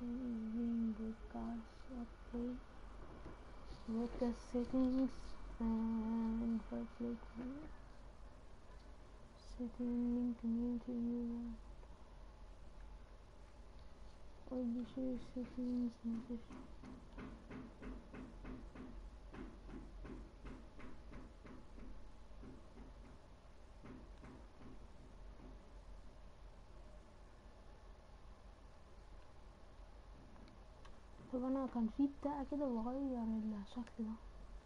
Streaming broadcast update. Broadcast settings and public setting community viewer. Publisher settings notification. طب انا كان في بتاع كده بغير الشكل ده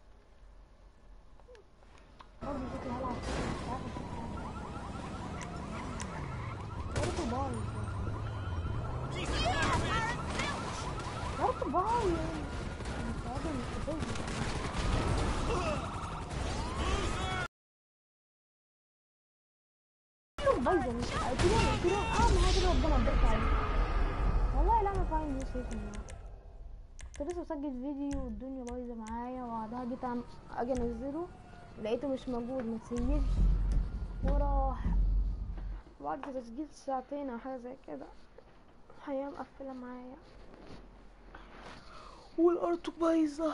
برضه شكلي هلعب كده مش عارفة شكلي برضه بايظ برضه بايظ مش قادر مستفز بايظة مش كده كده اه ما هو كده ربنا يبارك عليك والله لا انا فاهم يوسف والله كنت لسه مسجل فيديو والدنيا بايظه معايا وبعدها جيت أعم- اجي انزله لقيته مش موجود متسيبش وراح بعد تسجيل ساعتين او حاجه زي كده الحياه مقفله معايا والارض بايظه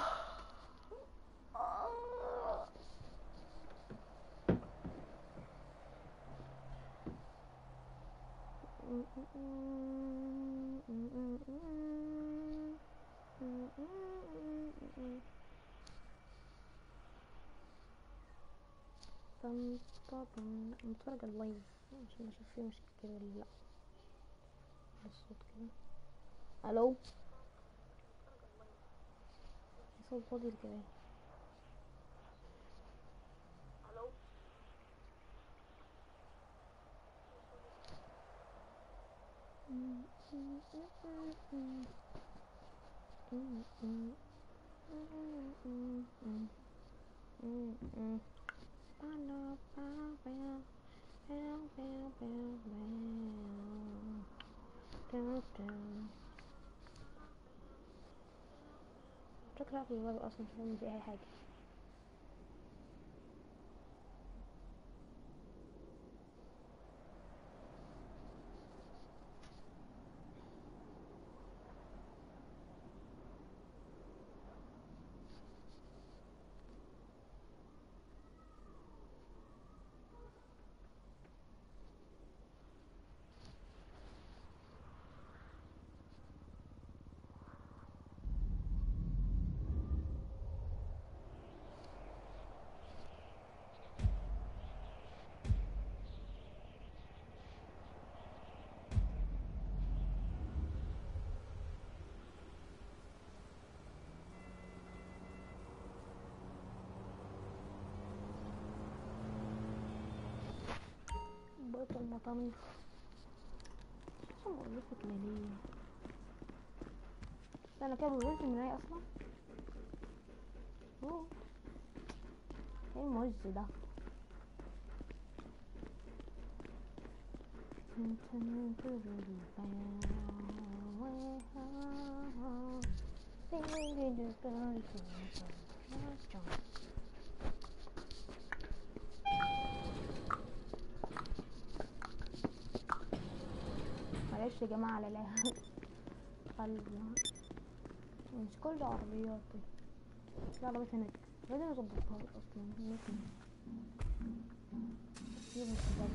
طن طن نتفرج على اللايف عشان اشوف فيه مشكلة ولا لا الصوت كده الو صوت فاضي كده شكلها في اللايف اصلا مش فاهم في اي حاجة بقيت المطاميخ اصلا مؤلفة ليلية انا كده بقولت المراية اصلا اوه ايه الموز ده معلش يا جماعة على لا قلب مش كل عربيات في عربيات هناك لازم اظبطها اصلا ممكن كتير مش ده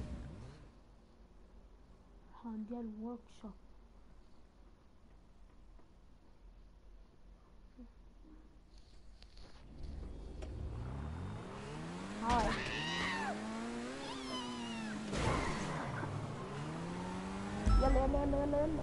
هنديها الورك شوب هاي يلا يلا يلا يلا يلا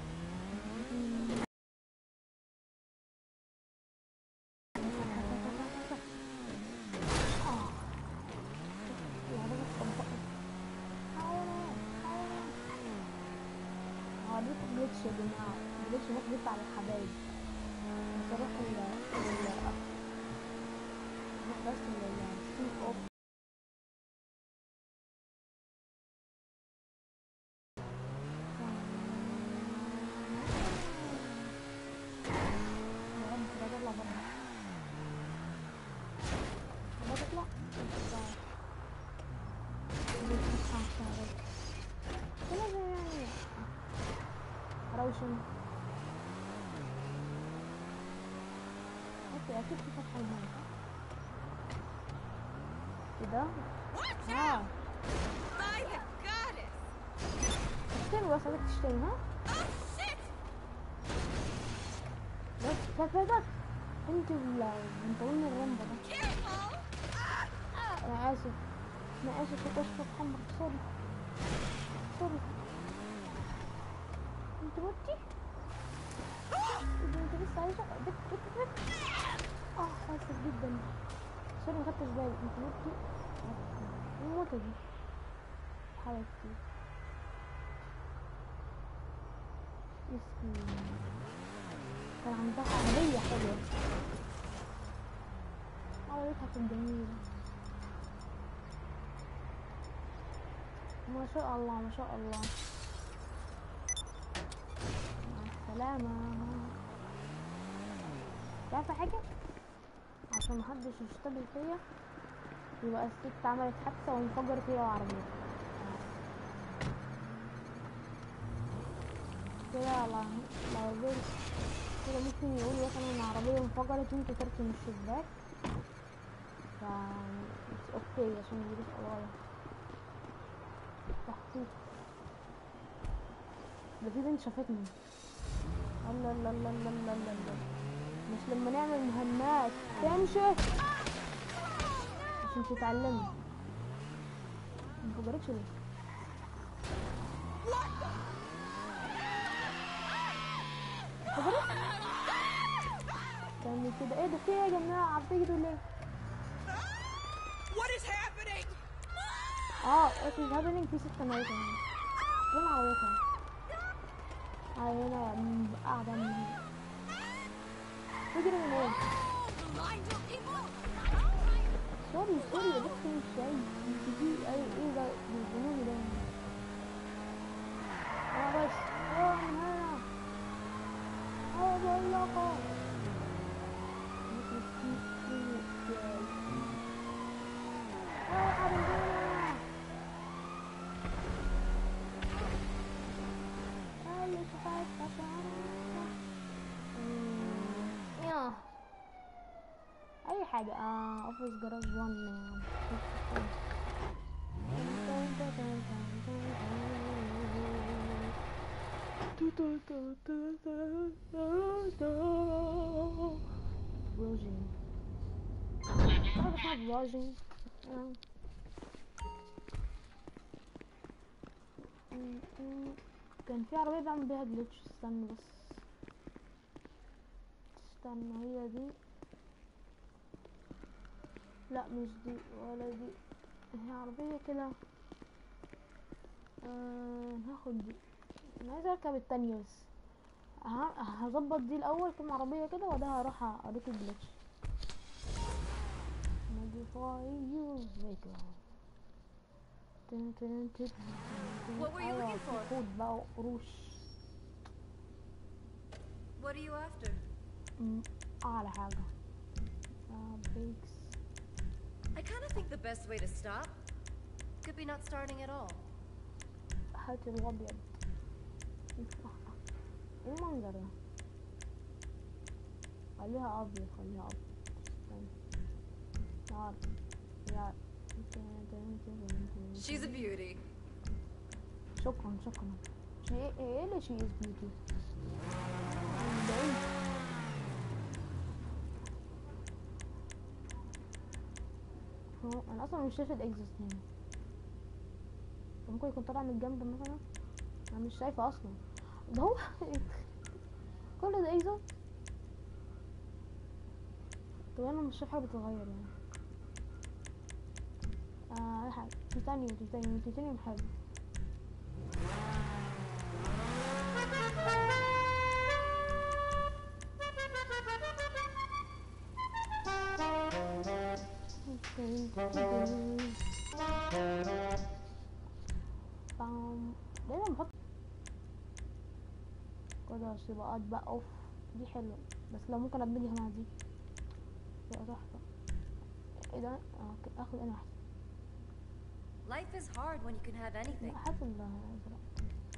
آه. العربية اتطبقت. حاولوا، حاولوا. عربية جليتش يا جماعة جليتش مخبط على الحبايب بس اروح ال ال اروح بس ال السوق اوف يا رب لا تطلع بره لا تطلع تطلع. كده يعني روشن في اكيد في فتحة هنا ايه ده؟ اه By the goddess! تشتري بس عايزك تشتري ها؟ Oh shit! بس بس بس بس انت ال بنطلون الرمبة ده Careful! انا اسف انا اسف يا قشطة حمر سوري سوري انت متي؟ إذا انت لسه عايشة بت بت بت اه اسف جدا سوري مخدتش بالي انت متي؟ الموتة دي حبيبتي مسكين كان عندها عربية حلوة عربيتها كانت جميلة ما شاء الله ما شاء الله مع السلامة تعرفي حاجة عشان محدش يشتبه فيا يبقى الست عملت حادثة وانفجرت هي وعربيتها كده لو لو البنت كده ممكن يقول مثلا ان عربية انفجرت وانت طرت من الشباك ف it's اوكي عشان يجيلك قضايا تحقيق ده في بنت شافتني الله الله الله الله الله الله الله مش لما نعمل مهمات تمشي عشان تتعلمي مفجرتش ليه انفجرت كان كده ايه ده في ايه يا جماعة عارفين كده ليه What is happening? اه it is happening في ستة ميتة هنا فين عربيتها هاي هنا م- قاعدة من دي تجري من ايه Blind you people! سوري سوري يا بنت مش شايف انت دي اي ايه ده بيظلموني ده انا بس اه من هنا اه بقول لكم مش مسكين شايف اه حبيبي اللي شفايف ياه اي حاجة اه اوفيس جراج 1 يعني فلوجينج تعرف اسمها فلوجينج آه. م- م- كان في عربية بعمل بيها جلitch استنى بس استنى هي دي لا مش دي ولا دي هي عربية كده آه هاخد دي انا عايزة اركب التانية بس ه- هظبط دي الاول كم عربية كده وبعدها هروح اوريك الجلitch modify your vehicle تن تن تن تن. What were you أيوة، looking في for? كود بقى وقروش What are you after? م، اعلى حاجة آه بريكس I kind of think the best way to stop could be not starting at all. هات الابيض ايه المنظر ده خليها ابيض خليها ابيض استنى. نار يا She's a beauty. شكرا شكرا شي ايه اللي شي از بيوتي انا اصلا مش شايفه الاكزيست هنا ممكن يكون طالع من الجنب مثلا انا مش شايفه اصلا ده هو كل ده اكزيست طب انا مش شايف حاجه بتتغير يعني آه أي حاجه تيتانيوم تيتانيوم تيتانيوم حلو بام دايما بحط كده سباقات بقى اوف دي حلوة بس لو ممكن ادمجها مع دي تبقى تحفة ايه ده اه ك- اخد انا احسن Life is hard when you can have anything. لا هات الازرق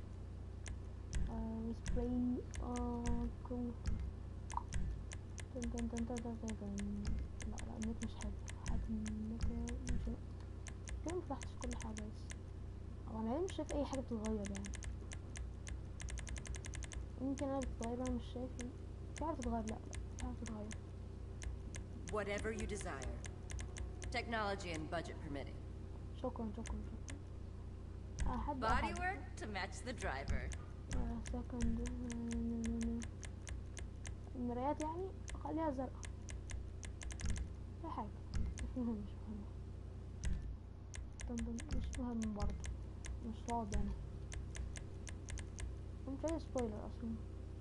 آه سبراي اه كو تن تن تن تن تن تن تن. لا لا النت مش حلو حتى النت مش كده مفتحتش كل حاجة بس هو انا ليه مش شايف اي حاجة بتتغير يعني يمكن انا بتتغير وانا مش شايف في حاجة بتتغير لا لا في حاجة بتتغير Whatever you desire. Technology and budget permitting. شكرا شكرا شكرا احب Body احب work to match the driver. سكند المرايات يعني خليها زرقاء اي حاجة مش مهم مش مهم طب مش مهم برضه مش فاضي انا مش عايز سبويلر اصلا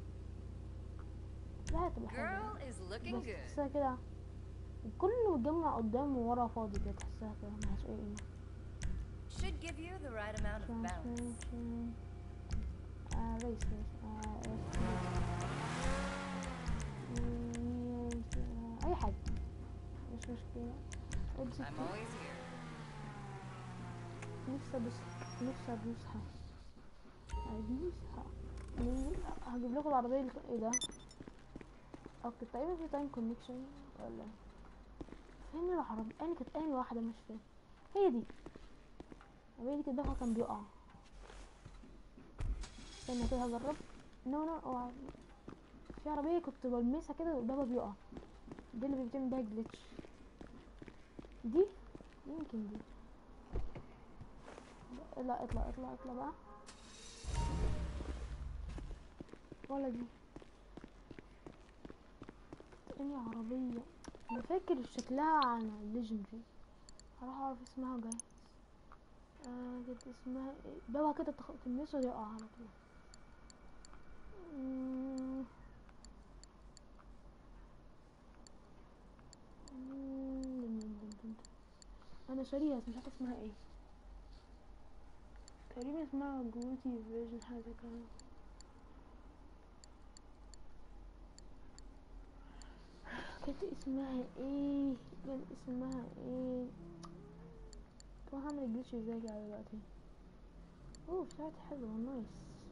لا هتبقى حلوة Girl is looking بس good. تحسها كده كل اللي متجمع قدام وورا فاضي كده تحسها كده ملهاش اي قيمة Should give you the right amount of balance. Transformation. آه ريس ريس آه ريس مم، آه، أي حاجة مش مشكلة ادي I'm always here. نفسي أدوس نفسي أدوسها أدوسها ننزل هجيب لكم العربية اللي ايه ده اوكي تقريبا في تايم كونكشن ولا فين العربية أنا كانت أنهي واحدة مش فاهم هي دي العربية دي كده كان بيقع استنى كده هجرب نو نو اوعى في عربية كنت بلمسها كده قدامها بيقع دي اللي بيتم بيها جليتش دي يمكن دي لا اطلع اطلع اطلع بقى ولا دي تاني عربية انا فاكر شكلها عن الليجندري هروح اعرف اسمها جاي آه كانت اسمها ايه بابا كده تخ... تلمسه يقع على طول مم. مم. انا شاريها بس مش عارفه اسمها ايه تقريبا اسمها جروتي فيرجن حاجه كده كانت اسمها ايه كان اسمها ايه طب هعمل جليتش ازاي كده دلوقتي اوه بتاعت حلوة نايس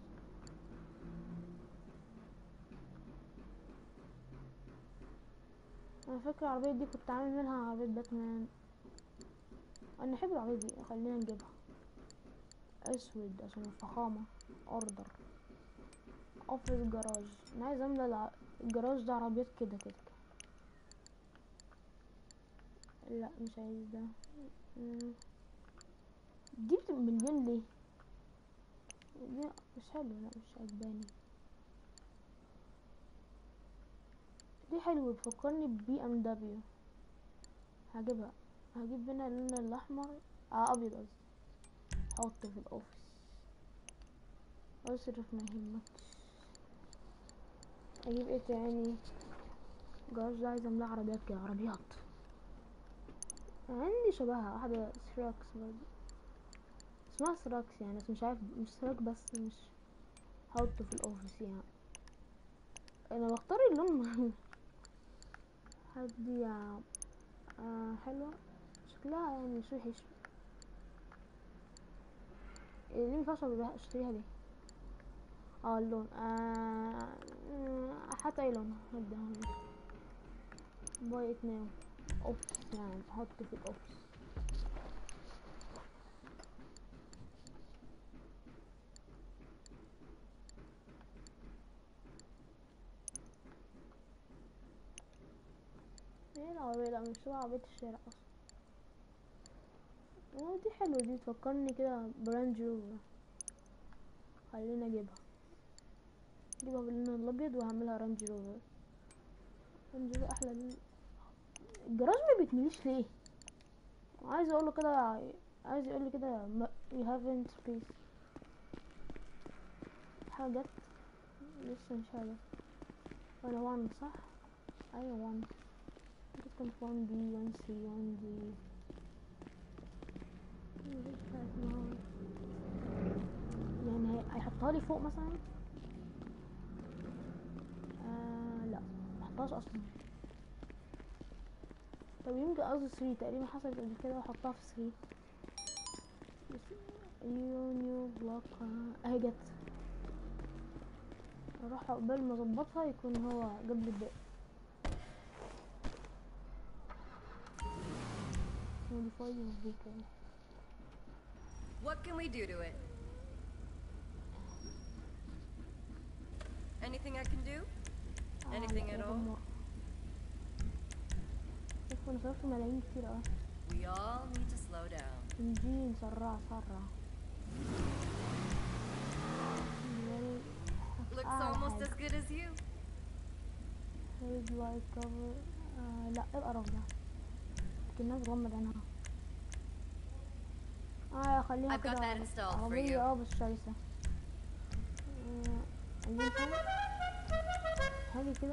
انا فاكر العربية دي كنت عامل منها عربية باتمان انا احب العربية دي خلينا نجيبها اسود عشان الفخامة اوردر اوفيس جراج انا عايز املى الع- الجراج ده عربيات كده كده لا مش عايز ده مم. دي بتبقى مليون ليه دي مش حلو لا مش عجباني دي حلوة بتفكرني ببي ام دبليو هجيبها هجيب منها اللون الاحمر اه ابيض قصدي احطه في الاوفيس اصرف ما يهمكش اجيب ايه تاني جراج ده عايز املاه عربيات كده عربيات عندي شبهها واحدة سراكس برضه اسمها سراكس يعني بس مش عارف مش سراك بس مش هحطه في الاوفيس يعني انا بختار اللون هدي آه حلوة شكلها يعني مش وحش إيه ليه مينفعش أبقى اشتريها ليه اه اللون آه مم، حتى اي لون هديها باي ات ناو اوفيس يعني احطه في الاوفيس ايه العربية لا مش شبه عربية الشارع اصلا اه دي حلوة دي تفكرني كده برانج روفر خلينا اجيبها اجيبها باللون الابيض وهعملها رانج روفر رانج روفر احلى من الجراج ما بيتمليش ليه عايز اقوله كده عايز يقول كده ما- you haven't space حاجات لسه مش حاجة انا وان صح ايوه وان كنت في 1 بي 1 سي 1 دي يعني هي- هيحطها لي فوق مثلا آه لا محطهاش اصلا طب يمكن قصدي 3 تقريبا حصلت قبل كده واحطها في 3 يو نيو بلوك اهي جت اروح عقبال ما اظبطها يكون هو جاب لي الباقي modify your vehicle What can we do to it? Anything I can do? آه، Anything لا، at all? يدمر. شوف انا صرفت ملايين كتير اوي We all need to slow down. انجين سرع سرع يعني Looks أعلى almost حاجة. as good as you. Red light cover آه لا ايه القرف ده كأنها بتغمض عينها اه خليها I've got كده that installed for عربية you. اه بس شرسة آه، عايزين حاجة حاجة كده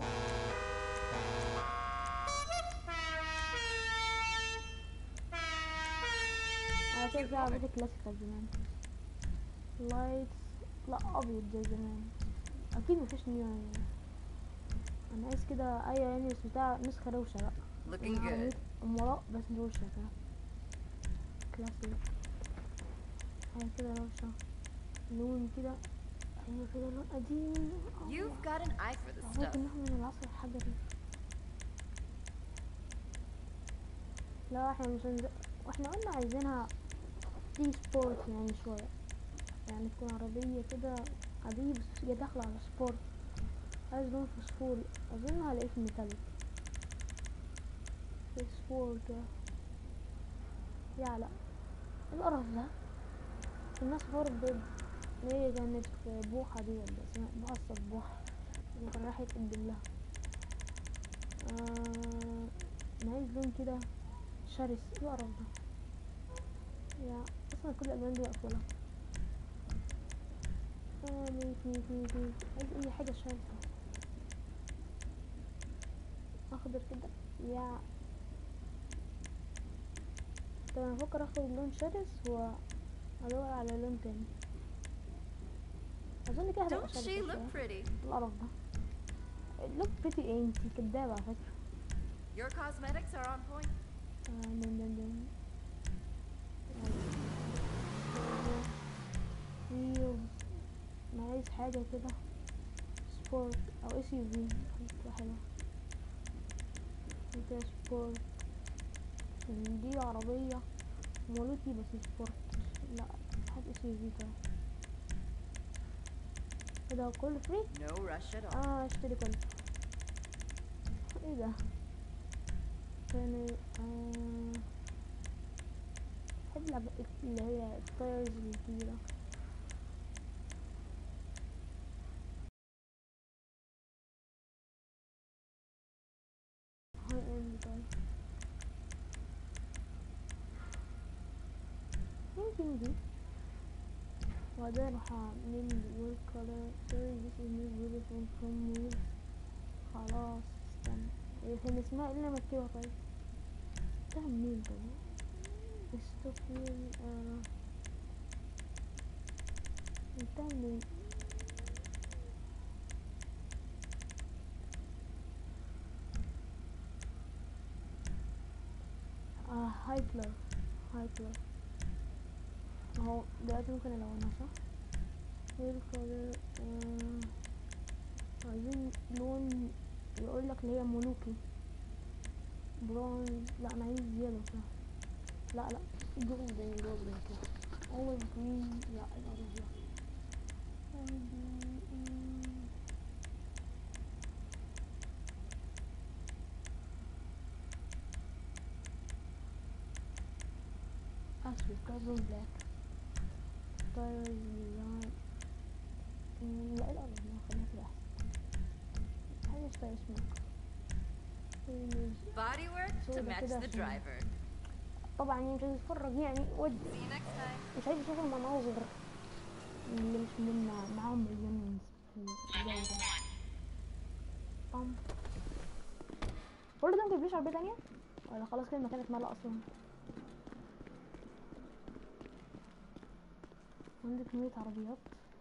انا كده في عربية كلاسيكال زمان لايتس لا ابيض زي زمان اكيد مفيش نيون انا عايز كده ايوه يعني بس بتاع نسخة روشة بقى Looking عربية good. ام وراء بس روشة كده كلاسيك حاجة كده روشة لون كده ايوه كده لون قديم You've got an eye for the عربية stuff. انها من العصر الحجري لا احنا مش هنز... واحنا قلنا عايزينها دي سبورت يعني شوية يعني تكون عربية كده عادية بس هي داخلة على سبورت عايز لون فوسفوري أظن هلاقيه في ميتاليك فوسفور كده يا لا إيه القرف ده الناس فور بيض هي كانت في بوحة دي ولا اسمها بوحة الصباح اللي كان راح يتقدم لها آه... أنا عايز لون كده شرس ايه القرف ده يا اصلا كل الالوان دي مقفولة آه ميت ميت ميت ميت عايز اي حاجة شرسة اخضر كده يا طب انا بفكر اخد لون شرس وادور على لون تاني اظن كده هتبقى Don't شرسة she شوية. look pretty? القرف ده لوك بريتي ايه انتي كدابة على فكرة Your cosmetics are on point. آه، دن دن دن. ايوه انا عايز حاجة كده سبورت او اس يو في تبقى حلوة كده سبورت دي عربية مولوتي بس سبورت لا هات اس يو في طيب كده كله فري No rush at all. اه اشتري كله ايه ده كان آه بحب العب اللي هي التايرز الكبيرة هاي اند طيب يمكن دي وبعدين راح اعمل وورك كولر سوري this is not beautiful from me خلاص استنى هي كان اسمها ايه اللي مكتوبة طيب ده منين طيب ستوب مين آه انتهى منين آه هايكلر هايكلر اهو دلوقتي ممكن الونها صح هير كولر آه عايزين لون يقول لك اللي هي ملوكي براون لا انا عايز يلو كده لا لا جولدن جولدن كده اول جرين لا الارض لا اسود كاربون بلاك تايرز ديزاين لا الارض لا خليها كده احسن حاجه ستايل سموك Body work to Sure, match كده the عشان- driver. طبعا يعني مش عايز اتفرج يعني ودي See you next time. مش عايز اشوف المناظر اللي مش من معاهم مليون في الجو ده طم كل ده مجيبليش عربية تانية ولا خلاص كده المكان اتملى اصلا عندي كمية عربيات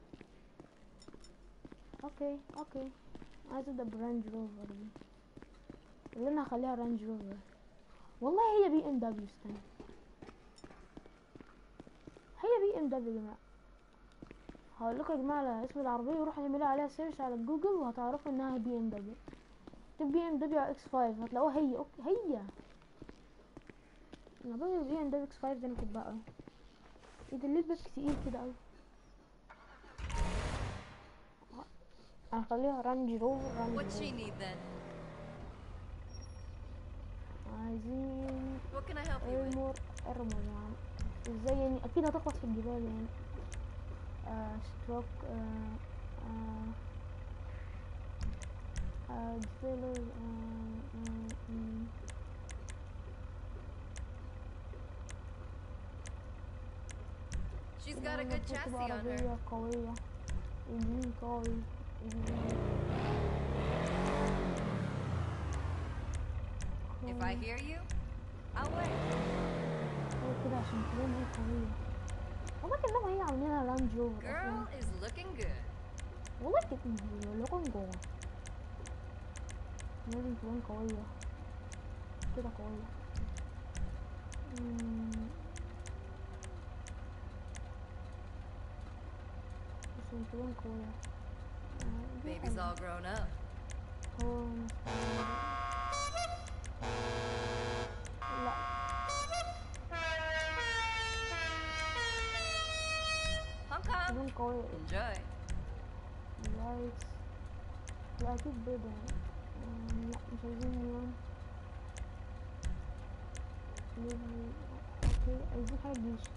اوكي اوكي عايز ابدا برانج روفر دي اللي انا هخليها رانج روفر والله هي بي ام دبليو استنى هي بي ام دبليو يا جماعه هقول لكم يا جماعه على اسم العربيه وروحوا اعملوا عليها سيرش على جوجل وهتعرفوا انها بي ام دبليو اكتب بي ام دبليو اكس 5 هتلاقوها هي أوكي هي انا بقول ايه ده اكس 5 ده انا كنت بقى ايه ده الليل بس تقيل كده اوي هنخليها رانج روفر رانج What's she روفر need then? عايزين What can I help you with? ارمور ارمور يعني ازاي يعني اكيد هتخلص في الجبال يعني آه ستروك آه آه آه ديفيلر آه آه مم. She's got a يعني good المفروض تبقى chassis on her. عربية قوية انجين قوي انجين If I hear you, I'll wait. قوي كده عشان تبان هي قوية والله كأنهم هي عاملينها رانج روفر Girl اصلا is looking good. والله كده لقون جوه لازم تبان قوية كده قوية مم. عشان تبان قوية آه، دي Baby's حلوة. all grown up. هو مستعمل. لا Honk honk. تبان قوية Enjoy. لايتس لا أكيد بيضة يعني آه، لا مش عايزين نيون ليفل اوكي عايزين حاجة جيش ده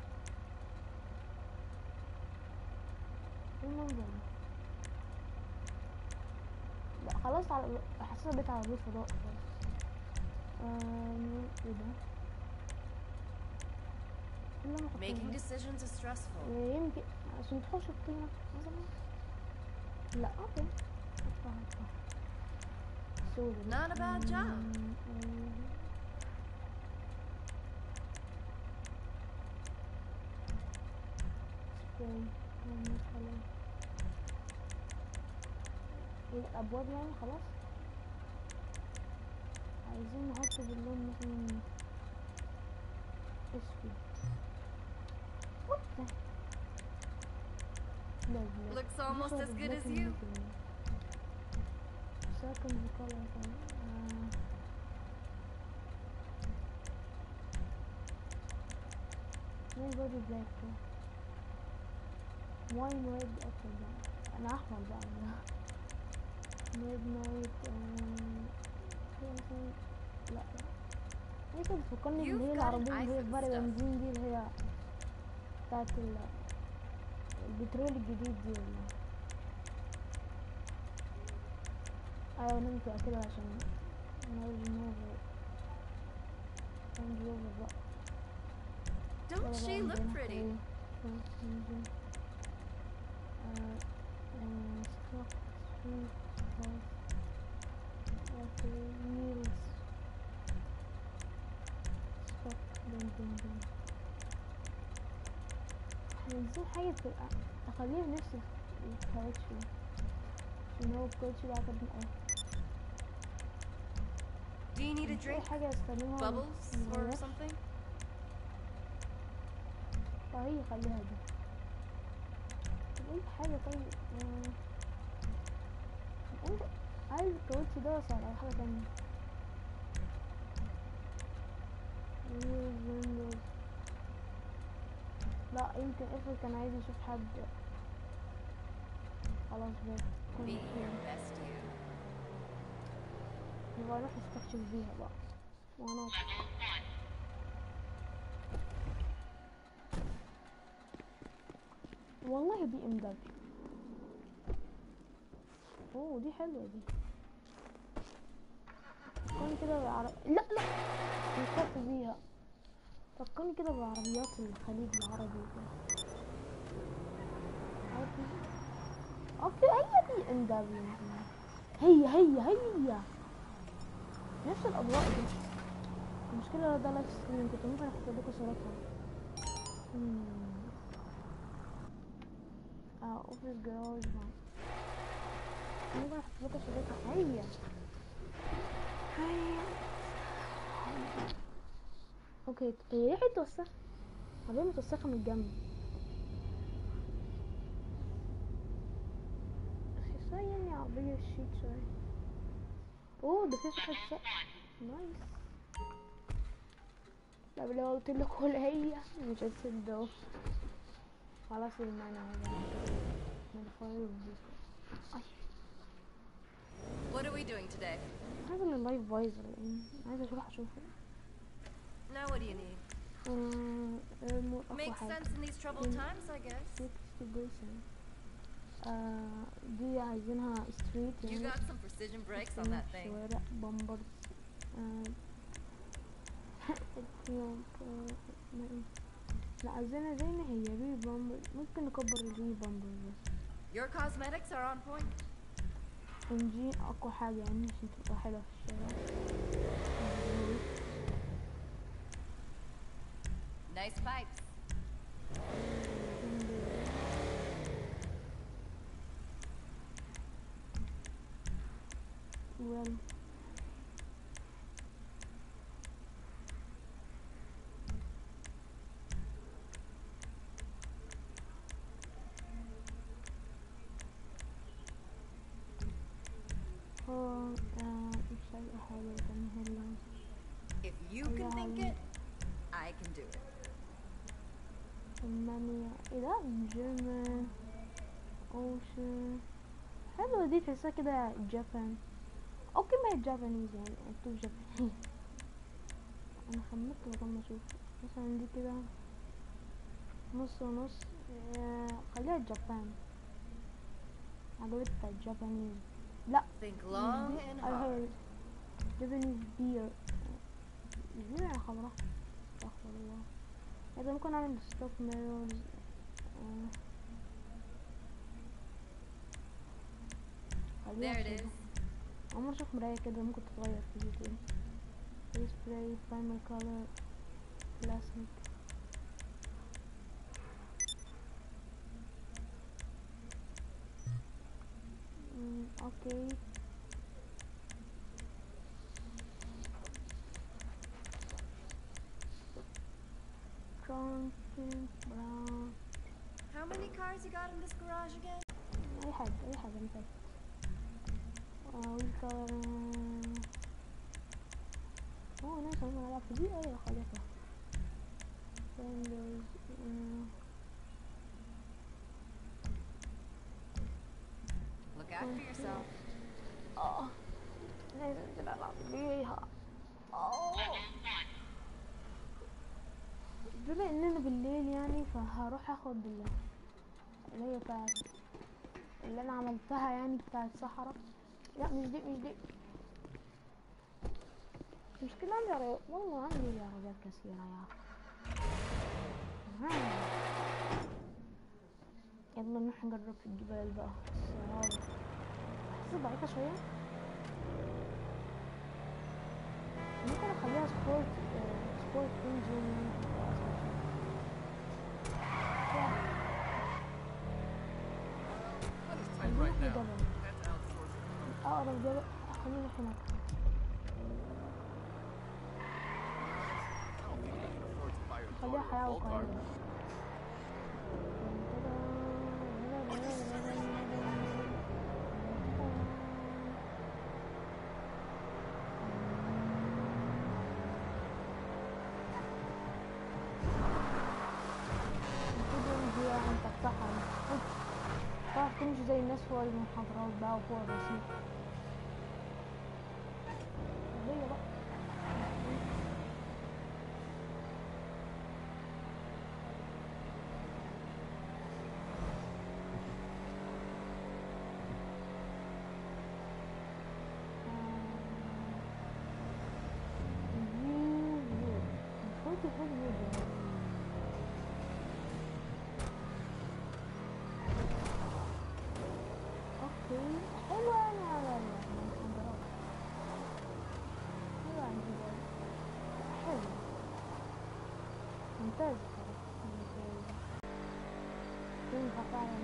ايه المنظر ده لا خلاص على حاسسها بيت على بيت فضاء خلاص آه نيون ايه ده إيه اللي أنا حاطينه Making ده؟ decisions is stressful. يمكن عشان تخش الطينة مثلا لا اوكي هدفع هدفع سوري Not a bad job. مم، مم. سبراي مم، خلاص ايه الابواب يعني خلاص عايزين نحط باللون مثلا اسود What the لا لا Looks almost as good as you. Second the color then. Uh, مين بودي بلاك ده؟ واين ريد اكتر بقى انا احمر بقى ده ميد نايت مثلا لا لا هي كده بتفكرني You've اللي هي got an العربية eye اللي هي for the بفرق stuff. بنزين دي اللي هي بتاعت ال البترول الجديد دي ولا ايوه لازم تبقى كده عشان نرجع نوفر رانج روفر بقى Don't ولا she بقى look عندنا pretty? قوية. خلاص ننزل. آه، آه، stock, street, house. اوكي wheels. stock, dun, dun, dun. احنا عايزين حاجة تبقى اخليها نفس الكاوتش ده عشان هو الكاوتش ده عجبني اوي Do you need a مش اي drink? حاجة استخدمها Bubbles or مغيرش. something? فهي خليها دي طب اي حاجة طيب آه. انت عايز الكاوتش ده ولا على حاجة تانية Wheels, windows. لا يمكن افرض كان عايز يشوف حد خلاص بقى Be كل your best you. يبقى اروح استكشف بيها بقى وانا والله بي ام دبليو اوه دي حلوه دي فكرني كده بعرب لا لا فكرت بيها فكرني كده بعربيات الخليج العربي وكده عارف إيه؟ اوكي هي بي ام دبليو هي هي هي نفس الاضواء دي المشكلة ده لايف ستريم كنت ممكن احط لكم صورتها مم. اه اوفيس جراج ممكن احط لكم صورتها هي هي اوكي هي ليه حته وسخه عربيه متوسخه من الجنب تحسها يعني عربيه شيك شويه اوه ده في فتحه سقف نايس طب لو قلت لك ولا هي مش هتصدقوا خلاص المعنى هذا مدفعي أي What are we doing today? هذا من اللايف فايزر يعني عايزة أروح أشوفه Now what do you need? آه، المو- أقوى Makes حاجة sense in these troubled Mm. times, I guess. 60% آه دي عايزينها ستريت You يعني got some precision brakes on that thing. شوارع بامبرز آه، اليوم، آه، ما إيه. لا عايزينها زي ما هي ري بامبر ممكن نكبر الري بامبر بس Your cosmetics are on point. انجين اقوى حاجة يعني عشان تبقى حلوة في الشارع Nice pipes. well هو آه، مش لاقي حاجة تعملها لهم If you can think it, I can do it. ألمانيا ايه ده جيرمان اوشن حلوة دي تحسها كده جابان اوكي ما هي جابانيز يعني مكتوب جابانيز انا خمنت لغاية ما اشوف مثلا دي كده نص ونص آه، خليها جابان عجبتها بتاعت جابانيز لا Think long and hard. جابانيز بير بير يعني خمرة استغفر الله إذا ممكن أعمل ستوب ميرورز There it is. عمر أشوف مراية كده ممكن تتغير في فيديو سبراي برايمر كولر كلاسيك اوكي كرونكين براون How many cars you got in this garage again? اي حاجة اي حاجة انت ويل كولر اه ناس هم العب في دي ايوه خليتها فيندوز Look out for yourself. اه لازم كده العب بيها اه بما اننا بالليل يعني فهروح اخد ال- اللي هي بتاعت اللي انا عملتها يعني بتاعت صحراء لا مش دي مش دي مشكلة عندي عربيات والله عندي عربيات كثيرة يا أخي يلا نروح نجرب في الجبال بقى الصعاب بحس ضعيفة شوية ممكن اخليها سبورت آه، سبورت انجن That is tight right now. That's outsourcing. اقرب جبل خلينا هناك I don't think you can afford to buy your خليها daughter a حياة full car. وقوية المفروض يمشي عن تفتحها المفروض تعرف تمشي زي الناس فوق المحاضرات بقى وفوق الرصيف هي بقى المفروض يكون فيديو اوكي حلوة يعني على المحاضرات حلوة عن الجبال حلو ممتاز صراحة ممتاز تنفع فعلا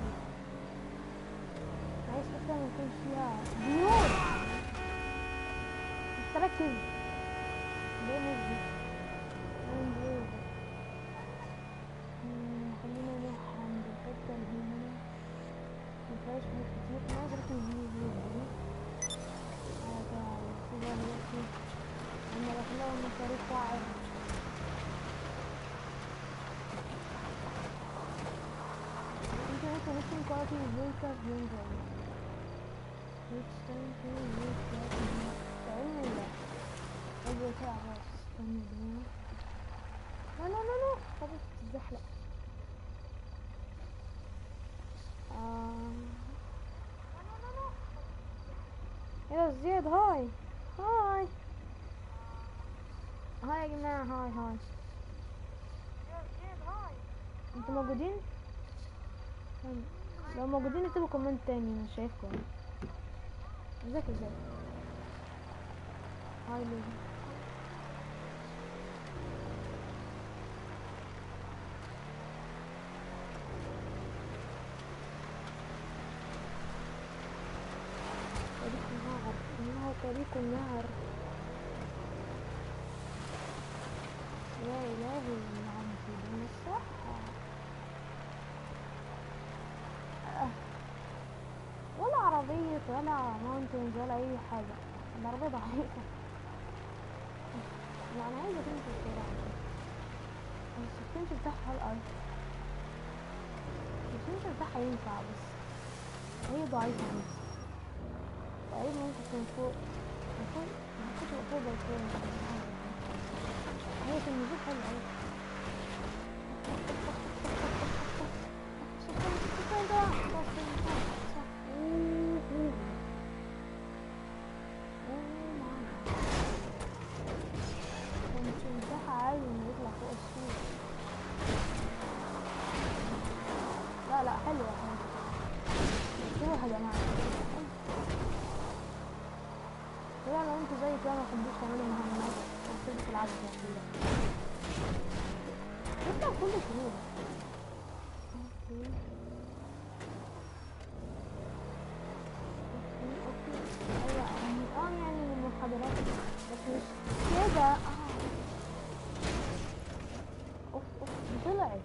عايز فكرة ما يكونش فيها بيوت مش تركز ليه نزل وين بيوت مم، خلينا نروح عند الحتة اللي هنا مفيهاش بيوت كتير انا عايز اروح البيوت دي حاجة كده دلوقتي انا بخليها مصاريف واعد دلوقتي wake up window it's time to wake up تعالوا ولا اجي ساعة بس استنى دقيقة. لا لا لا لا خلاص تتزحلق آه. يا زياد هاي هاي هاي يا جماعة هاي هاي انتوا موجودين؟ طيب، لو موجودين اكتبوا كومنت تاني انا شايفكم ازيك ازيك هاي لوزي طريق النهر انه طريق النهر يا إلهي نعم في دون الصحة آه. ولا عربية ولا ماونتنز ولا أي حاجة العربية ضعيفة لا أنا عايزة تمشي بسرعة بس السسبنشن بتاعها الأرض السسبنشن بتاعها ينفع بس هي ضعيفة بس تقريبا ممكن تكون فوق المفروض المفروض تبقى فوق بس هي في النزول حلو أوي لا لا حلوة حلوة يا جماعة طبعا لو انتوا زي كده ما تحبوش تعملوا مهمات وتبقوا تلعبوا كده يطلع كل سهولة اوكي اوكي اوكي ايوه يعني- اه يعني من المحاضرات بس مش كده اه اوف اوف دي طلعت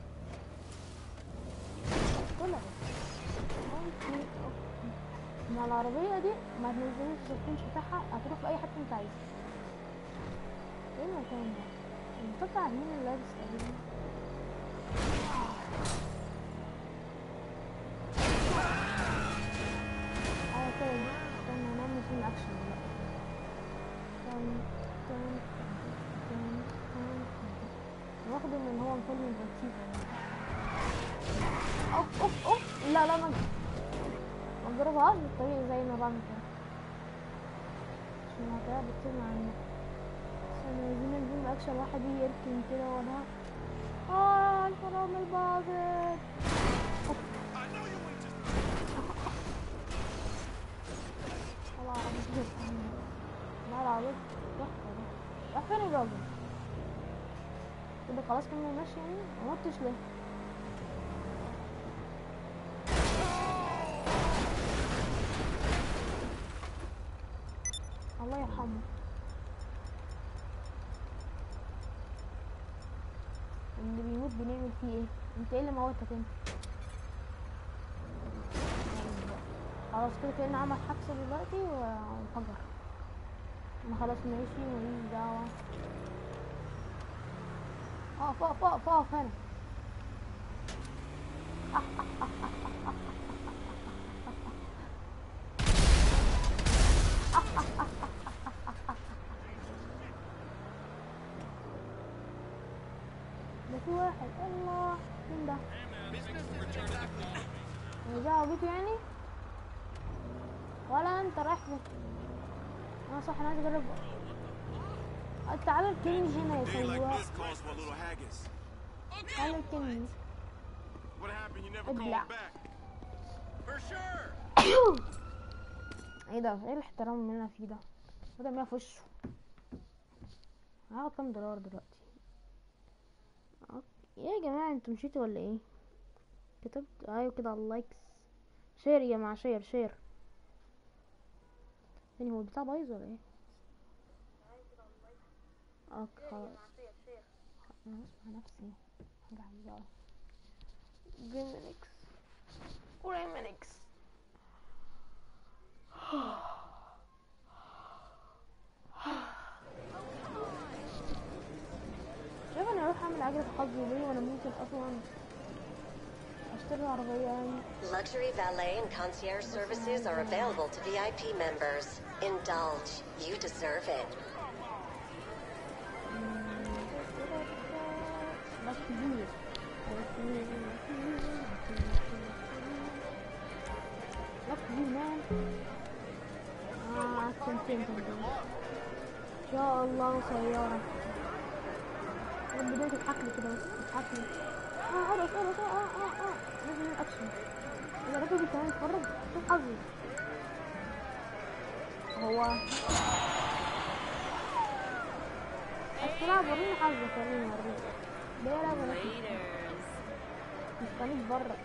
طلعت اوكي اوكي مع العربية دي ما تنزلوش السكنش بتاعها هتروح في أي حتة أنت عايزها ايه المكان ده؟ المتقطع مين اللي لابس تقريبا؟ اه كده دي استنى نعمل فيلم أكشن دلوقتي تن تن تن تن تن واخده من هو فيلم باتشيكا اوف اوف اوف لا لا ما ما تجربهاش بالطريقة زي ما بعمل كده عشان هتلاقيها بتطير عني استنى عايزين نجيب اكشن واحد يجي يركن كده ولا اه الفرامل باظت I know you went just طلع عربية لا العربية تحفة ده راح فين الراجل كده خلاص كنا ماشي يعني ما متش ليه الله يرحمه اللي بيموت بنعمل فيه ايه انت ايه اللي موتك انت خلاص كده كأنه عمل حادثة دلوقتي وانفجر انا خلاص ماشي ماليش دعوة اقف اقف اقف اقف هنا ده في واحد الله مين ده؟ رجعوا بيك يعني؟ ولا انت رايح فين؟ اه صح انا عايز اجرب تعالى اركني هنا يا Day like سواق this calls for a little haggis. تعالى اركني What happened? You never ابلع. called back. For sure. ايه ده ايه الاحترام اللي انا فيه ده بدل ما في وشه هاخد كام دولار دلوقتي أوكي. يا جماعة انتوا مشيتوا ولا ايه كتبت ايوه كده على اللايكس شير يا جماعة شير شير يعني هو البتاع بايظ ولا ايه اوكي خلاص انا اسمع نفسي حاجة عايزة جريمينكس جريمينكس شايف انا اروح اعمل عجلة حظي ليه وانا ممكن اصلا اشتري عربية يعني Luxury valet and concierge services are available to VIP members. Indulge. You deserve it. بس كبير لك كبير مان اه سنتين تنتين ان شاء الله سيارة يا رب بداية تضحك لي كده بس تضحك لي اه ارقص ارقص اه اه اه اه لازم نعمل اكشن اذا الراجل كمان اتفرج شوف حظي هو السلام وريني حظك وريني وريني ليه لا بلاش مستنيك برا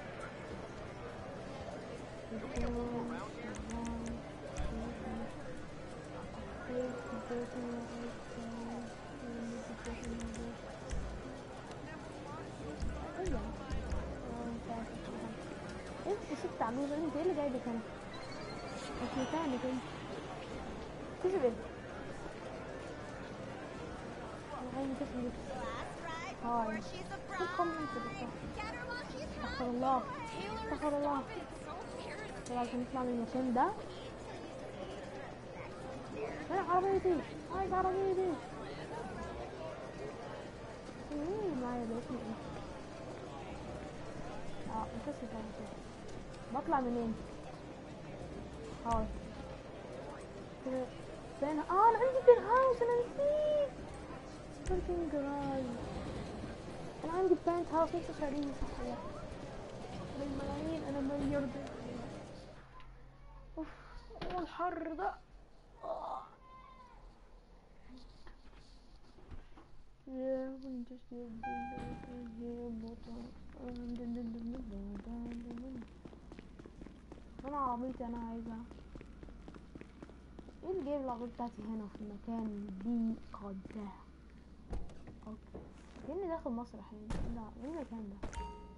انت ست عجوزة انت ايه اللي جايبك هنا؟ انت مكانك انت كسب ايه؟ العين كسبت هاي خد كومنت بس استغفر الله استغفر الله طلع عشان نطلع من المكان ده فين عربيتي عايز عربيتي ايه معايا ده اسمه ايه اه مكسر كده بطلع منين هاي كده فين اه انا عندي بين هاوس انا نسيت فركين جراج انا عندي بنت هاوس نفسي اشتريه صحيح بالملايين انا مليار اوف ايه الحر ده آه. Yeah, we just did انا عربيتي انا عايزها ايه اللي جايب العربية بتاعتي هنا في المكان دي قد اوكي كأني داخل مسرح يعني لا ايه المكان ده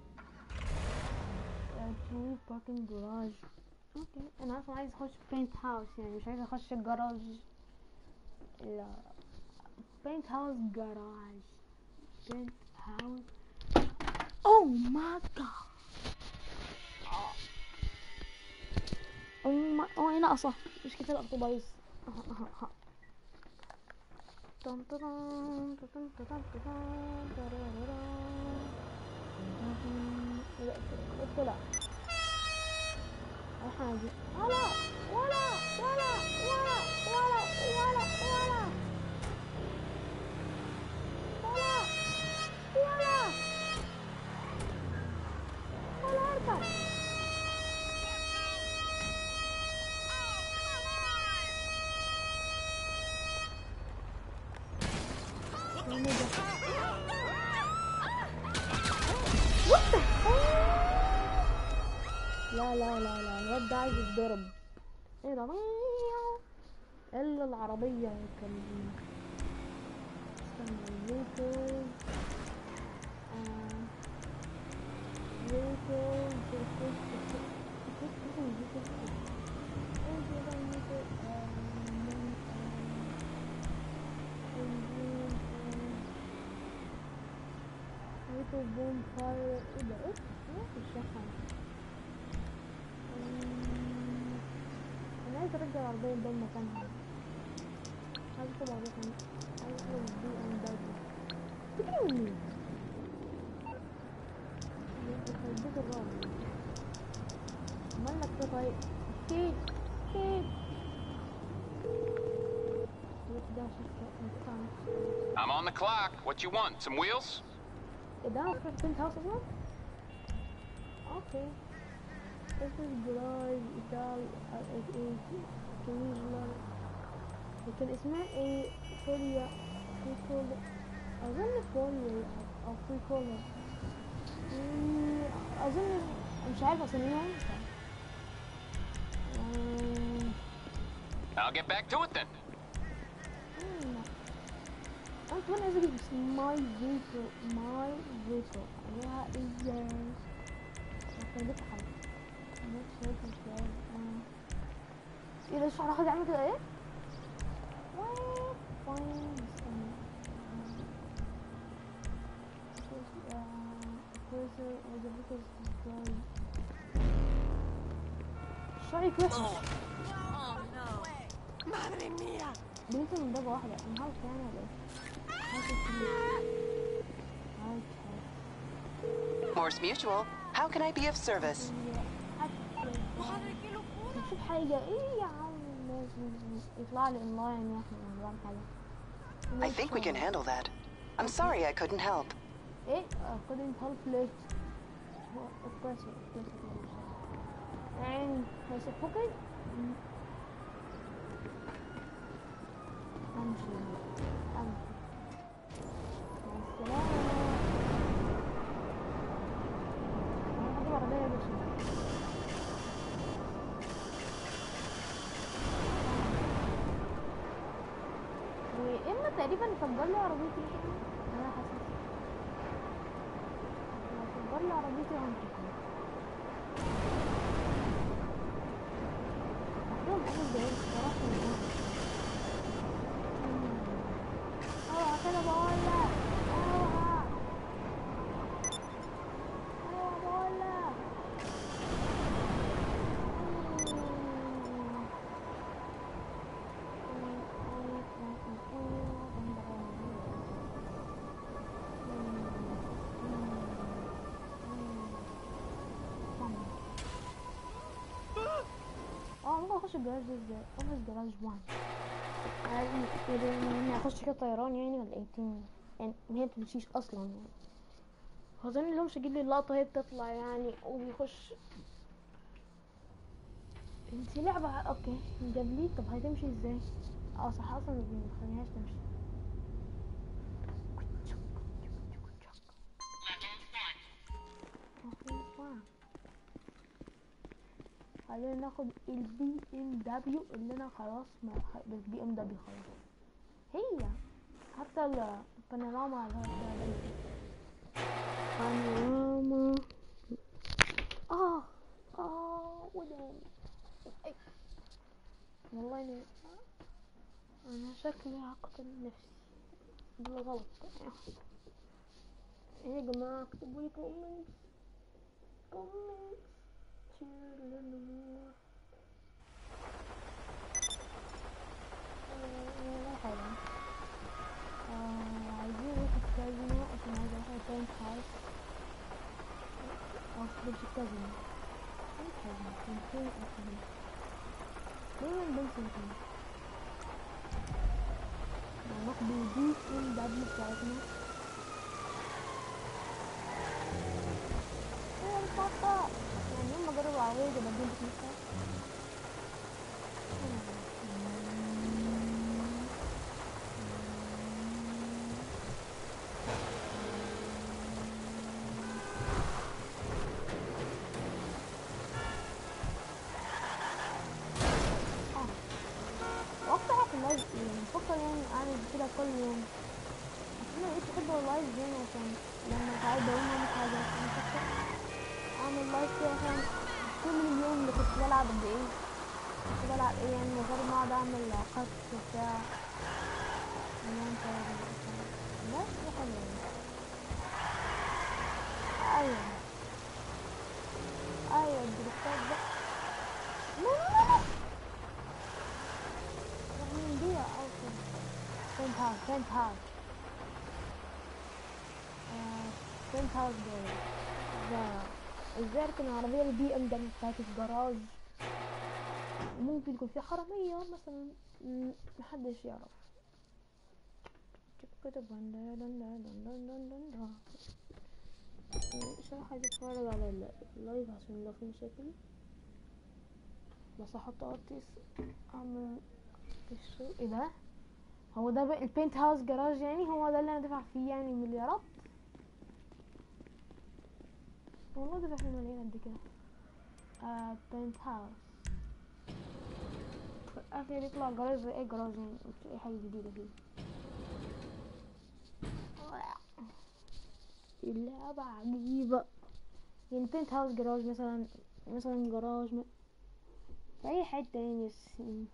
تو باركينج جراج اوكي انا اصلا عايز اخش بينت هاوس يعني مش عايز اخش الجراج لا بينت هاوس جراج بينت هاوس اوه ماي جاد اوه ما اوه هنا ناقصة مش كده الارض بايظ أها أها أها. طن طن طن طن طن طن ترارارا. لا طلع الحاجة ولا ولا ولا ولا ولا ولا ولا ولا ولا ولا اركب يعني ده. What the hell؟ لا لا لا لا الواد ده عايز يتضرب ايه ده الا العربية كان استنى الفيكل فيكل فيكل بوم فاير ايه ده ايه ايه الشحن أمم، انا عايز ارجع العربية ده مكانها عايز اخد عربية تانية عايز اخد بي ام دبليو تجري منين؟ يخربيك الرعب عمال لك كده طيب كيك كيك ده عشان بتاع I'm on the clock. What you want? Some wheels? ايه ده في بنت هاوس اصلا؟ اوكي This is garage إيطال ايه كليفلاند لكن اسمها ايه فوليا فري كولر أظن فوليا أو فري كولر أظن مش عارفة أسميهم أمم، I'll get back to it then. أمم. أنا كمان عايزة أجيب ماي فيكل ماي فيكل عليها ازاي عشان جبت حاجة مش شايف ازاي آه. ايه ده الشعر اخد يعمل كده ايه؟ وين وين استنى آه. شوف، آه، كويسة وجابتها ازاي الشايك وحش بنت من باب واحدة انا هاوس يعني ولا ايه؟ هاوس كتير. هاوس هاوس Morse Mutual. How can I be of service? نشوف حاجة ايه يا عم لازم يطلع لي اونلاين يا اخي من بعمل حاجة I think we can handle that. I'm sorry I couldn't help. ايه uh, couldn't help late Well, of course it of course it was. and has a pocket Mm. امشي امشي مع السلامة انا هجيب عربية بس واما تقريبا فجر لي عربيتي انا حاسس لو فجر لي عربيتي هنتقم عندهم انا جايين الصراحه اوعى كده بقول لك اوعى اوعى بقول لك اه ممكن اخش الجراج ده ازاي اوفيس جراج 1 عادي كده يعني اخش كده طيران يعني ولا ايه تاني يعني هي بتمشيش اصلا يعني اظن اللي هو مش هيجيب لي اللقطه هي بتطلع يعني وبيخش انتي لعبة اوكي جاب لي طب هتمشي ازاي اه صح اصلا ما بنخليهاش تمشي Office one. خلينا ناخد البي ام دبليو اللي انا خلاص ما بالبي ام دبليو خلاص هي حتى ال- البانوراما على الهارد بانوراما اه اه وداني أي. والله اني انا شكلي هقتل نفسي بالغلط ايه يا جماعة اكتبوا لي كومنتس كومنتس تشيرلينور ولا حاجة آه، عايزين نروح الكازينو عشان عايز اروح البنك هاوس او مش الكازينو ايه الكازينو كان فين الكازينو دايما بنسى الكازينو ناخد البي ام دبليو بتاعتنا ايه الخطأ يعني يوم ما اجرب العربية دي بدين بتنسى واكتر في اللايف يعني بفكر يعني اعمل كده كل يوم عشان انا بقيت بحب اللايف يعني عشان لما اتعود اقوم اعمل حاجة انا بفكر اعمل لايف كده عشان كل اليوم اللي كنت بلعب قد ايه كنت بلعب ايه يعني من غير ما اقعد اعمل قص وبتاع ولا انت بس دي حلوة يعني ايوه ايوه الدريفتات ده لا لا لا لا يعني دي اوصل بنت هاوس بنت هاوس بنت هاوس ده ده ازاي اركن العربية البي ام دبليو بتاعتي في جراج ممكن يكون في حرامية مثلا م- محدش يعرف كده دن دن دن دن دن دن دن دن. مش راح عايز اتفرج على ال- اللايف عشان لو في مشاكل بس احط ارتيس اعمل الشو ايه ده هو ده بقى البينت هاوس جراج يعني هو ده اللي انا دافع فيه يعني مليارات والله دافع فيه ملايين قد كده آه بينت هاوس في الاخر يطلع جراج زي اي جراج يعني مش اي حاجه جديده فيه اللعبة عجيبة يعني بينت هاوس جراج مثلا مثلا جراج م- في اي حتة يعني بس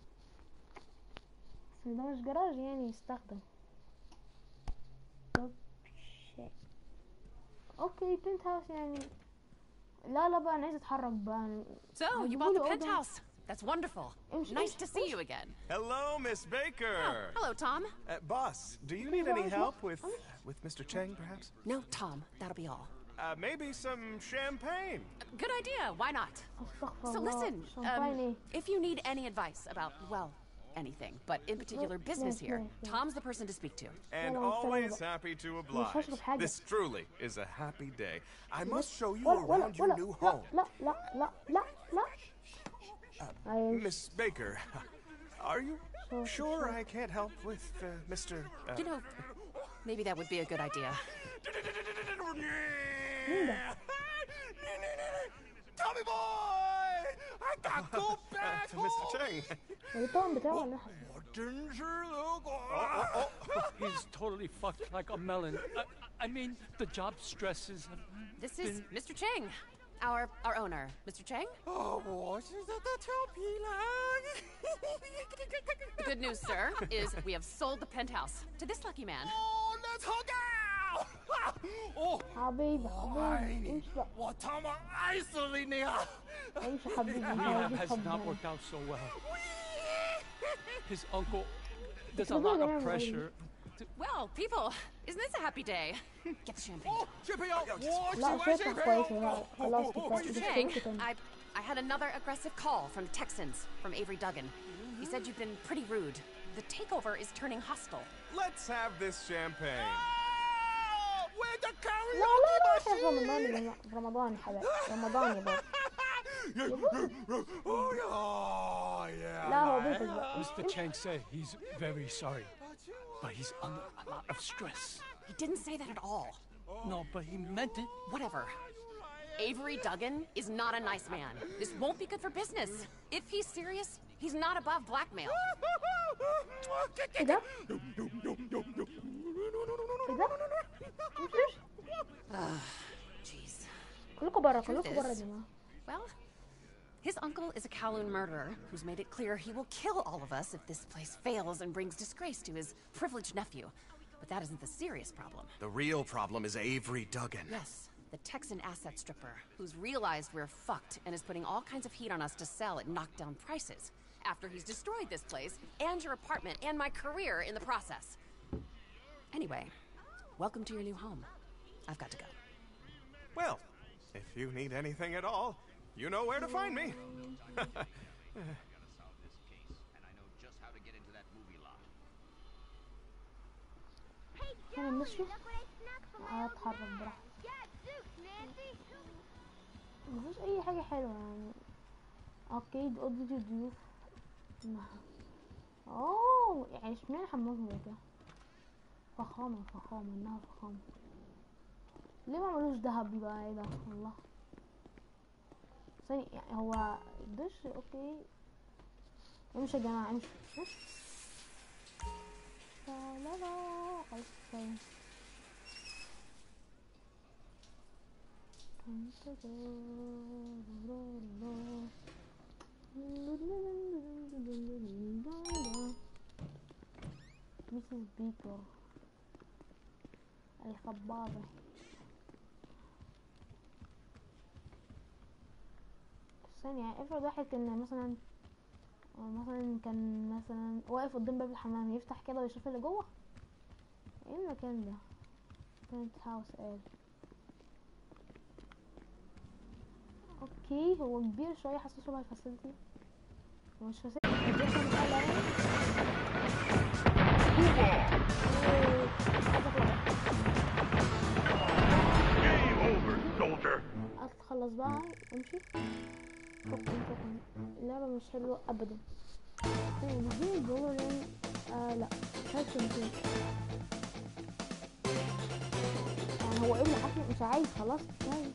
بس ده مش جراج يعني يستخدم طب شيء اوكي بنت هاوس يعني لا لا بقى انا عايز اتحرك بقى So, you هيجيبوا bought لي the أوضة. penthouse. That's wonderful. امشي Nice امشي to see you again. Hello, Miss Baker. Oh, hello, Tom. Uh, boss, do you need any help with with Mr. Cheng, perhaps? No, Tom. That'll be all. Uh, maybe some champagne. Good idea. Why not? استغفر So الله listen, شامباين ايه um, if you need any advice about, well, anything, but in particular business yes, here, yes, yes. Tom's the person to speak to. And no, I'm always sorry, happy to مش oblige. هشرب حاجة. This truly is a happy day. I must show you ولا ولا around your ولا new لا home. لا لا لا لا لا أيوة. Miss Baker, are you Sure, sure sure. I can't help with uh, Mr. Uh, You know, maybe that would be a good idea. Tommy boy! I got go back To Mr. Cheng. الطقم بتاعه ولا إيه؟ 我真是的狗。 He's totally fucked like a melon. I, I mean, the job stresses have This is been- Mr. Chang, our our owner. Mr. Chang? 哦，我是他的调皮狼。 The good news, sir, is we have sold the penthouse to this lucky man. 哦，那草稿。哦， حبيبي 我爱 حبيبي 你 امشي بقى 我他妈爱死你你啊！ امشي حبيبي مش rehab عايزين has حب not هنا. worked out so well. His uncle, there's a It's lot okay, of don't worry. pressure. Well, people, isn't this a happy day? Get the champagne. 哦，小朋友，我喜 لا 欢 شايفها 小朋 كويسة 友 لا。خلاص كفاية Mr. مش Chang, كنت تاني I I had another aggressive call from the Texans from Avery Duggan. He said you've been pretty rude. The takeover is turning hostile. Let's have this champagne. Where's the لا لا لا احنا في رمضان يا جماعة في رمضان يا حبايبي رمضان يا بابا Oh yeah, yeah. لا هو بيتك بقى Mr. Chang said he's very sorry, but he's under a lot of stress. He didn't say that at all. No, but he meant it. Whatever. Avery Duggan is not a nice man. This won't be good for business. If he's serious, he's not above blackmail. ايه ده؟ ايه ده؟ مفيش Jeez. كلكم برا Truth كلكم برا يا is- جماعة Well, his uncle is a Kowloon murderer who's made it clear he will kill all of us if this place fails and brings disgrace to his privileged nephew. But that isn't the serious problem. The real problem is Avery Duggan. Yes, the Texan asset stripper, who's realized we're fucked and is putting all kinds of heat on us to sell at knockdown prices. After he's destroyed this place, and your apartment, and my career in the process. Anyway, welcome to your new home. I've got to go. Well, if you need anything at all, you know where to find me. انا ماشي اتحرك براحتي مفيش اي حاجة حلوة يعني اكيد اوضة الضيوف ما- اوه يعني اشمعنى حمام زي كده فخامة فخامة انها فخامة ليه ما عملوش دهب دي بقى ايه ده والله ثانية يعني هو دش اوكي امشي يا جماعة امشي امشي لا لا لا خلاص كفاية مسز بيكر الخبابة ثانية افرض واحد كان مثلا مثلا كان مثلا واقف قدام باب الحمام يفتح كده ويشوف اللي جوه ايه المكان ده بنت هاوس قال اوكي هو كبير شوية حاسه شبه الفاسيلتي هو مش فاسيلتي Game over, soldier. اتخلص بقى امشي شكرا شكرا اللعبة مش حلوة ابدا ودي دولارين آه لا مش عايز شمسين يعني هو ايه اللي حصل مش عايز خلاص مش عايز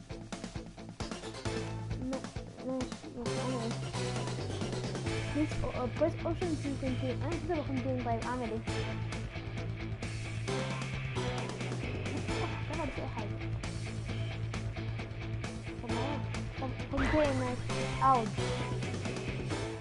ما- ماشي ماشي انا اسف Please uh, press option to continue انا كده بكونتين طيب اعمل ايه؟ صح طبعا في اي حاجة طب ما هو- طب كونتين اوت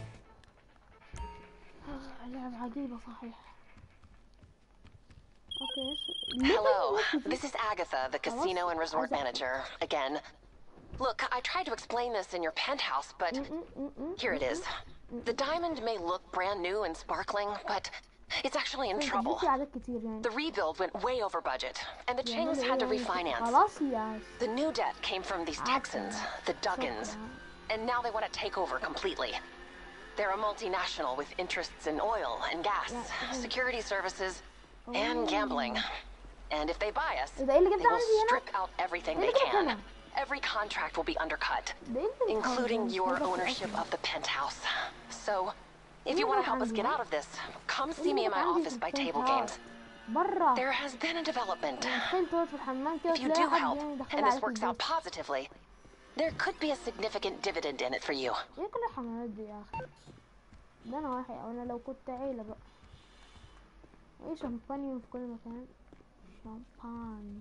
لعبة عجيبة صحيح اوكي ليه Hello, كل الناس this is Agatha, the casino and resort manager, again. Look, I tried to explain this in your penthouse, but here it is. The diamond may look brand new and sparkling, but it's actually in بتجيب trouble. في عادات كتير يعني The rebuild went way over budget, and the Chings يعملوا had to إيه يعني؟ refinance. خلاص يا The new debt came from these Texans, the Duggins, and now they want to take over completely. They're a multinational with interests in oil and gas, security services, and gambling. And if they buy us, إيه ده؟ إيه اللي they جبت will عندي هنا؟ strip out everything إيه they اللي جبت can. هنا؟ Every contract will be undercut, ده إيه اللي including بتهزر؟ your مش عارفة ownership أصلاً. of the penthouse. So, if اللي you want to جبت help us عندي get هنا؟ out of this, come إيه see me اللي in my جبت عندي office في by table البنت games. برا There has been a development. تخيل تقعد في الحمام كده If you تلاقي do حد help, يعني دخل and this عليك works out البيت positively, there could be a significant dividend in it for you. ايه كل الحمامات دي يا اخي ده انا واحد او انا لو كنت عيلة بقى ايه شامبانيون في كل مكان شامبان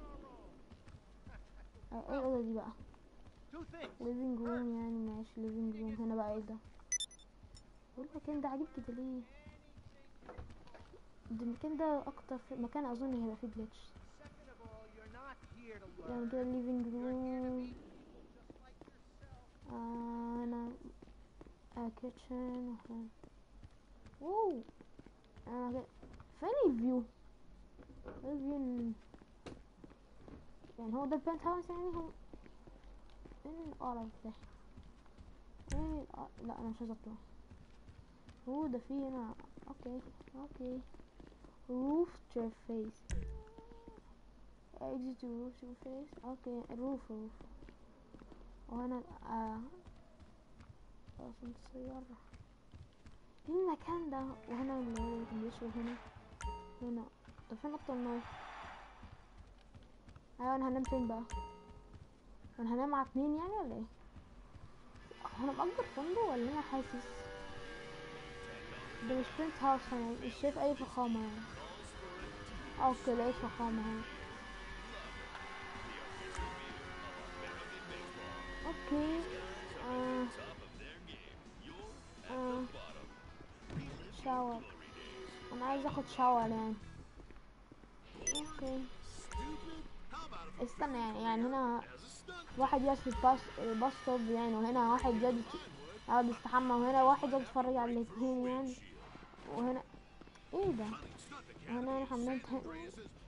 ايه الاوضة دي بقى ليفينج روم يعني ماشي ليفينج روم هنا بقى ايه ده بقول المكان ده عجيب كده ليه ده المكان ده اكتر في مكان اظن هيبقى فيه جلitch يعني كده ليفينج روم آه انا كيتشن اوه انا كده فين الفيو الفيو ال- يعني هو ده البنت هاوس يعني هو فين القرف ده ايه الق- لا انا مش عايزة اطلع هو ده فيه هنا اوكي اوكي روف ترفيس exit roof surface اوكي روف روف وهنا آه اصلا السيارة ايه المكان ده وهنا اللي هو بيشرب هنا هنا طب فين نقطة النار ايوه انا هنام فين بقى انا هنام مع اتنين يعني ولا ايه هو انا مأجر فندق ولا انا حاسس ده مش بنت هاوس يعني مش شايف اي فخامة يعني اوكي لقيت فخامة هنا اوكي آه. آه. شاور انا عايز اخد شاور يعني اوكي استنى يعني يعني هنا واحد يقعد في الباص الباص ستوب يعني وهنا واحد يقعد يت- يقعد يستحمى وهنا واحد يقعد يتفرج على الاتنين يعني وهنا ايه ده وهنا حمام تاني